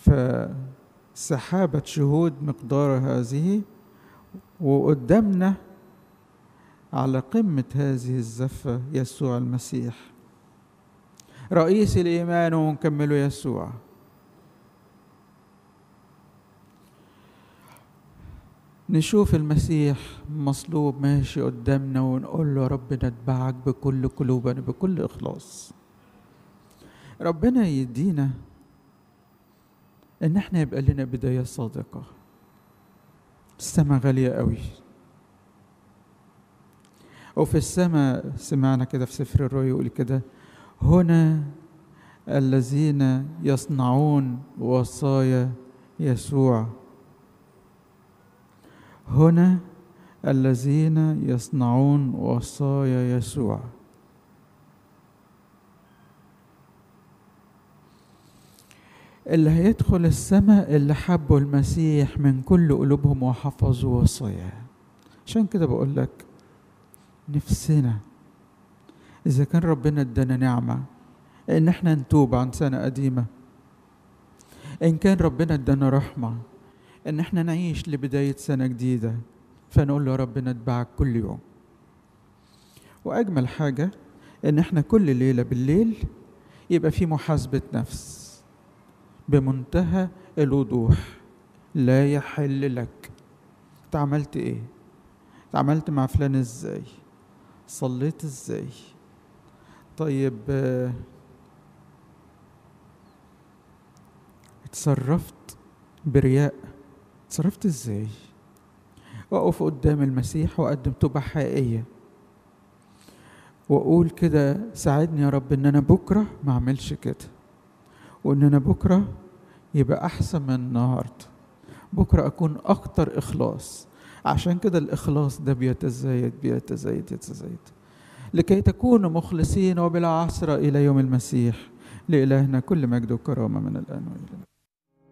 فسحابة شهود مقدار هذه وقدامنا على قمة هذه الزفة يسوع المسيح رئيس الإيمان ومكمله يسوع نشوف المسيح مصلوب ماشي قدامنا ونقول له يا رب نتبعك بكل قلوبنا بكل إخلاص ربنا يدينا ان احنا يبقى لنا بداية صادقة السماء غالية قوي وفي السماء سمعنا كده في سفر الرؤيا يقول كده هنا الذين يصنعون وصايا يسوع هنا الذين يصنعون وصايا يسوع اللي هيدخل السماء اللي حبوا المسيح من كل قلوبهم وحفظوا وصاياه عشان كده بقول لك نفسنا إذا كان ربنا ادانا نعمة إن احنا نتوب عن سنة قديمة إن كان ربنا ادانا رحمة إن احنا نعيش لبداية سنة جديدة فنقول له يا رب نتبعك كل يوم وأجمل حاجة إن احنا كل ليلة بالليل يبقى في محاسبة نفس بمنتهى الوضوح لا يحل لك انت عملت ايه اتعاملت مع فلان ازاي صليت ازاي طيب اتصرفت برياء اتصرفت ازاي واقف قدام المسيح واقدم توبه حقيقيه واقول كده ساعدني يا رب ان انا بكره ما اعملش كده وان انا بكره يبقى احسن من النهارده بكره اكون اكتر اخلاص عشان كده الاخلاص ده بيتزايد بيتزايد يتزايد لكي تكونوا مخلصين وبلا عسرة الى يوم المسيح لالهنا كل مجد وكرامه من الان والى